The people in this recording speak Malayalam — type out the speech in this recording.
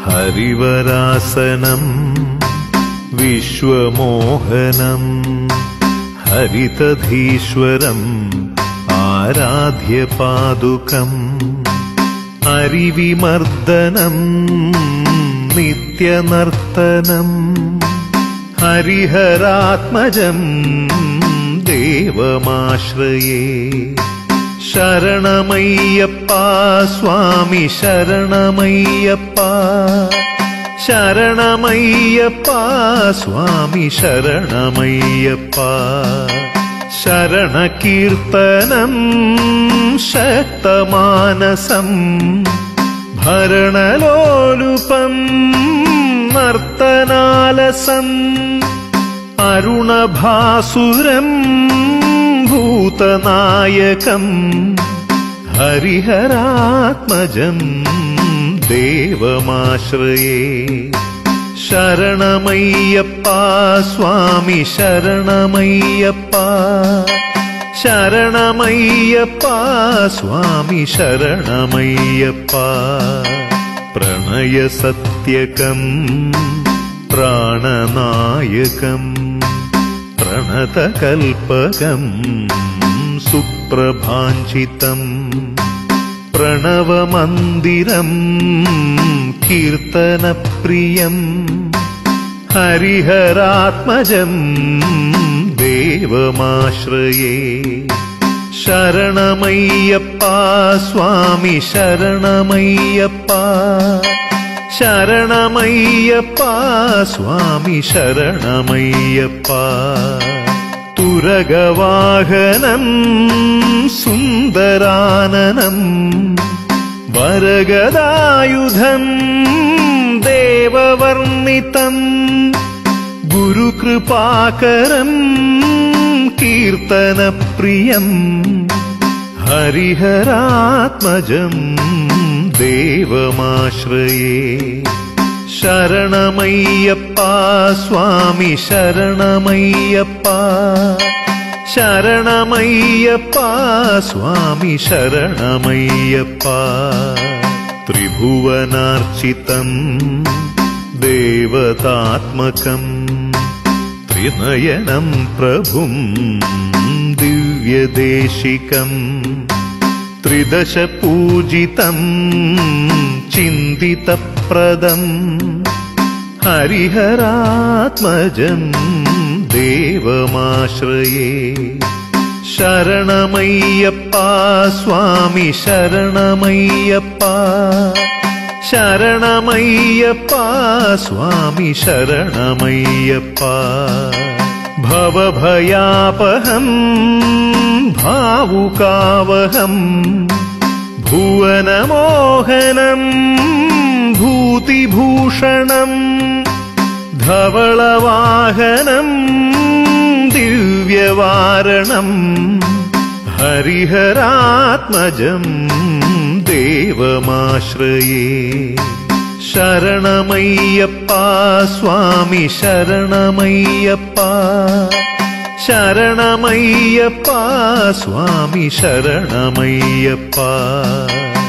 ഹരിവരാസനം വിശ്വമോഹനം ഹരിതധീശ്വരം ആരാധ്യപാദുകം അരിവിമർദ്ദനം നിത്യനർത്തനം ഹരിഹരാത്മജം ദേവമാശ്രയേ ശരണമയ്യപ്പ സ്വാമി ശരണമയ്യപ്പ ശരണമയ്യപ്പ സ്വാമി ശരണമയ്യപ്പ ശരണകീർത്തനം ശക്തമാനസം ഭരണലോലുപം നർത്തനാലസം അരുണഭാസുരം ഭൂതനായകം ഹരിഹരാത്മജം ദേവമാശ്രയേ ശരണമയ്യപ്പ സ്വാമി ശരണമയ്യപ്പ ശരണമയ്യപ്പ സ്വാമി ശരണമയ്യപ്പ പ്രണയസത്യകം പ്രാണനായകം പ്രണതകൽപകം സുപ്രഭാഞ്ചിതം പ്രണവമന്ദിരം കീർത്തനപ്രിയം ഹരിഹരാത്മജം ദേവമാശ്രയേ ശരണമയ്യപ്പ സ്വാമി ശരണമയ്യപ്പ ശരണമയ്യപ്പ സ്വാമി ശരണമയ്യപ്പ തുരകവാഹനം സുന്ദരാനനം വരഗദായുധം ദേവവർണിതം ഗുരുകൃപാകരം കീർത്തനപ്രിയം ഹരിഹരാത്മജം ദേവമാശ്രയേ ശരണമയ്യപ്പ സ്വാമി ശരണമയ്യപ്പ ശരണമയ്യപ്പ സ്വാമി ശരണമയ്യപ്പ ത്രിഭുവനാർച്ചിതം ദേവതാത്മകം ത്രിനയനം പ്രഭും ദിവ്യദേശികം ത്രിദശ പൂജിതം ചിന്തിതപ്രദം ഹരിഹരാത്മജം ദേവമാശ്രയേ ശരണമയ്യപ്പ സ്വാമി ശരണമയ്യപ്പ ശരണമയ്യപ്പ സ്വാമി ശരണമയ്യപ്പ ഭവഭയാപഹം ഭാവുകാവഹം ഭുവനമോഹനം ഭൂതിഭൂഷണം ധവളവാഹനം ദിവ്യവാരണം ഹരിഹരാത്മജം ദേവമാശ്രയേ ശരണമയ്യപ്പ സ്വാമി ശരണമയ്യപ്പ ശരണമയ്യപ്പ സ്വാമി ശരണമയ്യപ്പ